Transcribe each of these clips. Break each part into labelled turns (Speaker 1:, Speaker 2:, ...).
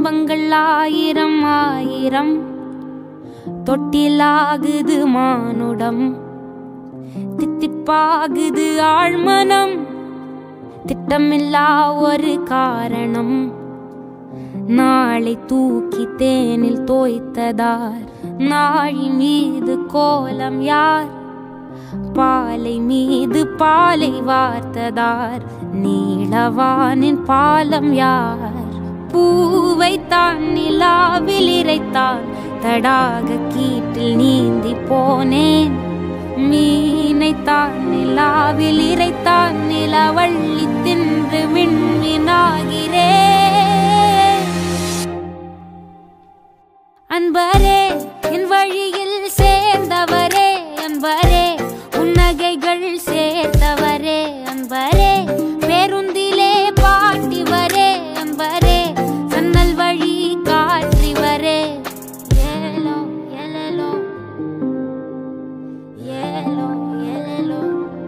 Speaker 1: துன்பங்கள் ஆயிரம் ஆயிரம் தொட்டிலாகுது மானுடம் தித்திப்பாகுது ஆழ்மனம் திட்டமில்லா ஒரு காரணம் நாளை தூக்கி தேனில் தோய்த்ததார் நாழி மீது கோலம் யார் பாலை மீது பாலை வார்த்ததார் நீளவானின் பாலம் யார் பூவை தான் நிலாவில் இறைத்தான் தடாக கீட்டில் நீந்தி போனேன் மீனை தான் நிலாவில் இறைத்தான் நிலவள்ளி தின்று விண்மீனாகிறேன் அன்பரே என் வழியில் சேர்ந்தவரே அன்பரே உன்னகைகள் சேர்த்தவரே அன்பரே பேருந்திலே பாட்டிவரே அன்பரே சன்னல் வழி காற்றிவரே ஏலோ ஏலோ ஏலோ ஏலோ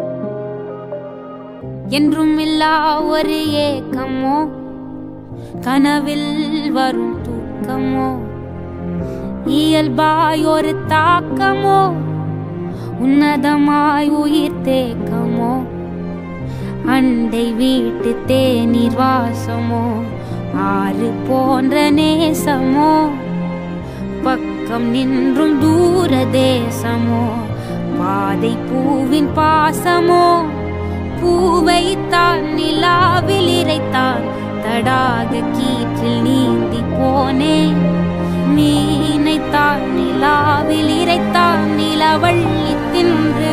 Speaker 1: என்றும் இல்லா ஒரு ஏக்கமோ கனவில் வரும் தூக்கமோ இயல்பாய் ஒரு தாக்கமோ உன்னதமாய் உயிர் தேக்கமோ அண்டை வீட்டு தேநீர் வாசமோ ஆறு போன்ற நேசமோ பக்கம் நின்றும் தூர தேசமோ பாதை பூவின் பாசமோ பூவை தான் நிலாவில் இறைத்தான் தடாக கீற்றில் நீந்தி போனேன் மீனை தான் நிலாவில் இறைத்தான் நிலவள்ளி தின்று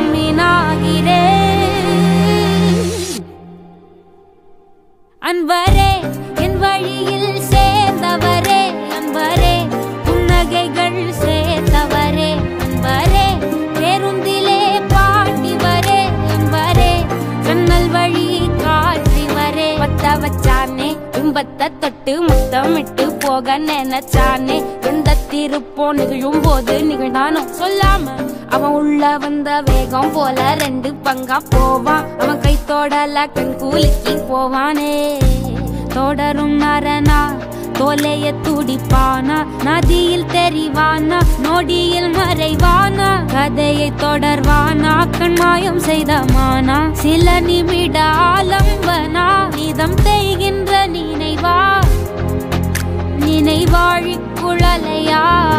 Speaker 1: விண்மீனாகிறேன் அன்பரே என் வழியில் சேர்ந்தவரே அன்பரே புன்னகைகள் சேர்த்தவரே அன்பரே பேருந்திலே பாட்டிவரே அன்பரே ஜன்னல் வழி காற்றிவரே பத்த வச்சானே துன்பத்தை தொட்டு முத்தமிட்டு போக நினைச்சானே எந்த திருப்போ நிகழும் போது நிகழ்ந்தானோ சொல்லாம அவன் உள்ள வந்த வேகம் போல ரெண்டு பங்கா போவான் அவன் கை தொடல கண் கூலிக்கு போவானே தொடரும் நரனா தோலைய துடிப்பானா நதியில் தெரிவானா நொடியில் மறைவானா கதையை தொடர்வானா கண்மாயம் செய்தமானா சில நிமிட ஆலம்பனா நிதம் தேய்கின்ற நினைவா நினைவாழி குழலையா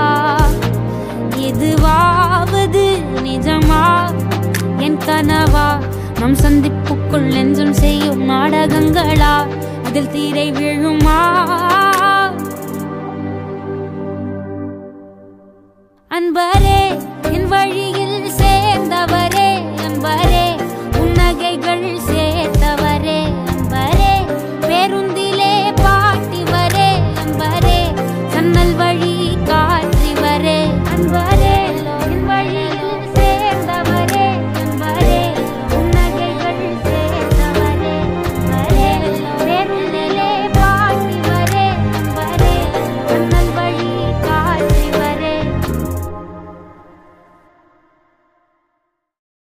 Speaker 1: இதுவாவது நிஜமா என் கனவா நம் சந்திப்புக்குள் நெஞ்சம் செய்யும் நாடகங்களா அதில் தீரை விழுமா அன்பரே